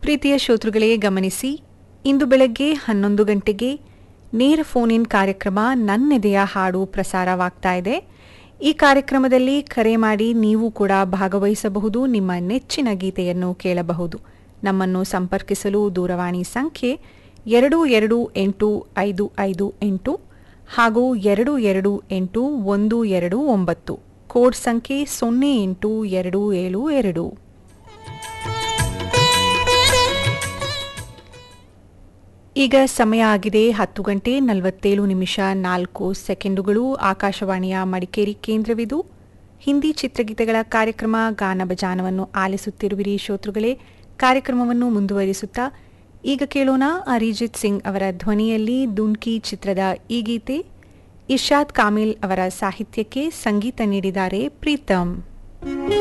ಪ್ರೀತಿಯ ಶ್ರೋತೃಗಳೇ ಗಮನಿಸಿ ಇಂದು ಬೆಳಗ್ಗೆ ಹನ್ನೊಂದು ಗಂಟೆಗೆ ನೇರ ಫೋನ್ ಇನ್ ಕಾರ್ಯಕ್ರಮ ನನ್ನೆದೆಯ ಹಾಡು ಪ್ರಸಾರವಾಗ್ತಾ ಇದೆ ಈ ಕಾರ್ಯಕ್ರಮದಲ್ಲಿ ಕರೆ ಮಾಡಿ ನೀವು ಕೂಡ ಭಾಗವಹಿಸಬಹುದು ನಿಮ್ಮ ನೆಚ್ಚಿನ ಗೀತೆಯನ್ನು ಕೇಳಬಹುದು ನಮ್ಮನ್ನು ಸಂಪರ್ಕಿಸಲು ದೂರವಾಣಿ ಸಂಖ್ಯೆ ಎರಡು ಎರಡು ಎಂಟು ಐದು ಐದು ಎಂಟು ಹಾಗೂ ಎರಡು ಎರಡು ಎಂಟು ಒಂದು ಎರಡು ಒಂಬತ್ತು ಕೋಡ್ ಸಂಖ್ಯೆ ಸೊನ್ನೆ ಎಂಟು ಎರಡು ಏಳು ಎರಡು ಈಗ ಸಮಯ ಆಗಿದೆ ಹತ್ತು ಗಂಟೆ ನಲವತ್ತೇಳು ನಿಮಿಷ ನಾಲ್ಕು ಸೆಕೆಂಡುಗಳು ಆಕಾಶವಾಣಿಯ ಮಡಿಕೇರಿ ಕೇಂದ್ರವಿದು ಹಿಂದಿ ಚಿತ್ರಗೀತೆಗಳ ಕಾರ್ಯಕ್ರಮ ಗಾನ ಬಜಾನವನ್ನು ಆಲಿಸುತ್ತಿರುವಿರಿ ಶ್ರೋತೃಗಳೇ ಕಾರ್ಯಕ್ರಮವನ್ನು ಮುಂದುವರಿಸುತ್ತಾ ಈಗ ಕೇಳೋಣ ಅರಿಜಿತ್ ಸಿಂಗ್ ಅವರ ಧ್ವನಿಯಲ್ಲಿ ದುನ್ಕಿ ಚಿತ್ರದ ಈ ಗೀತೆ ಇರ್ಷಾದ್ ಕಾಮಿಲ್ ಅವರ ಸಾಹಿತ್ಯಕ್ಕೆ ಸಂಗೀತ ನೀಡಿದ್ದಾರೆ ಪ್ರೀತಮ್